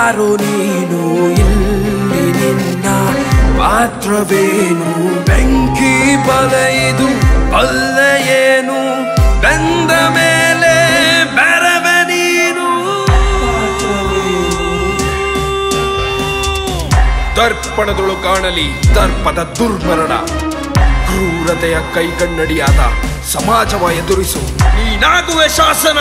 ಯಾರು ನೀನು ಇಲ್ಲಿ ನಿನ್ನ ಪಾತ್ರವೇನು ಬೆಂಕಿ ಬಲೆಯಿದು ಅಲ್ಲ ಏನು ಬೆಂದ ಮೇಲೆ ಬೆರವೆ ನೀನು ದರ್ಪಣದೊಳು ಕಾಣಲಿ ದರ್ಪದ ದುರ್ಮರಣ ಕ್ರೂರತೆಯ ಕೈಗಣ್ಣಡಿಯಾದ ಸಮಾಜವ ಎದುರಿಸು ನೀನಾಗುವೆ ಶಾಸನ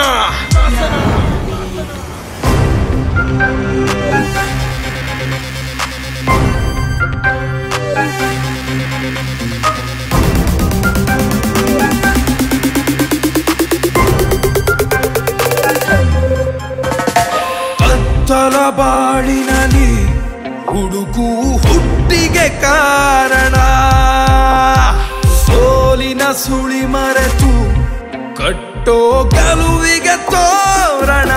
ಕತ್ತಲ ಬಾಳಿನಲ್ಲಿ ಹುಡುಕು ಹುಟ್ಟಿಗೆ ಕಾರಣ ಸೋಲಿನ ಸುಳಿ ಮರೆತು ಕಟ್ಟೋ ಗೆಲುವಿಗೆ ತೋರಣ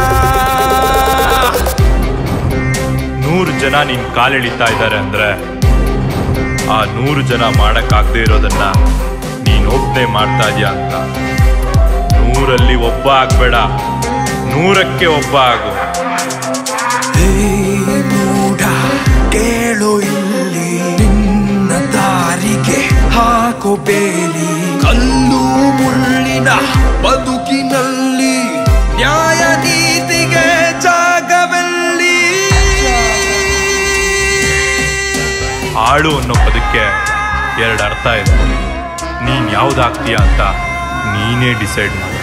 ನೂರು ಜನ ನಿನ್ ಕಾಲೆಳಿತಾ ಇದ್ದಾರೆ ಅಂದ್ರೆ ಆ ನೂರು ಜನ ಮಾಡಕ್ಕಾಗದೇ ಇರೋದನ್ನ ನೀನ್ ಒಬ್ಬನೇ ಮಾಡ್ತಾ ಇದೀಯ ಅಂತ ನೂರಲ್ಲಿ ಒಬ್ಬ ಆಗ್ಬೇಡ ನೂರಕ್ಕೆ ಒಬ್ಬ ಆಗು ಹೇ ಮೂಢ ಕೇಳು ಇಲ್ಲಿ ನಿನ್ನ ದಾರಿಗೆ ಹಾಕೋ ಬೇಲಿ ಕಲ್ಲು ಮುಳ್ಳಿನ ಬದುಕಿನಲ್ಲಿ ನ್ಯಾಯ ನೀತಿಗೆ ಜಾಗವೆಲ್ಲಿ ಆಳು ಅನ್ನೋ ಪದಕ್ಕೆ ಎರಡು ಅರ್ಥ ಇದೆ ನೀನ್ ಯಾವ್ದಾಗ್ತೀಯ ಅಂತ ನೀನೇ ಡಿಸೈಡ್ ಮಾಡು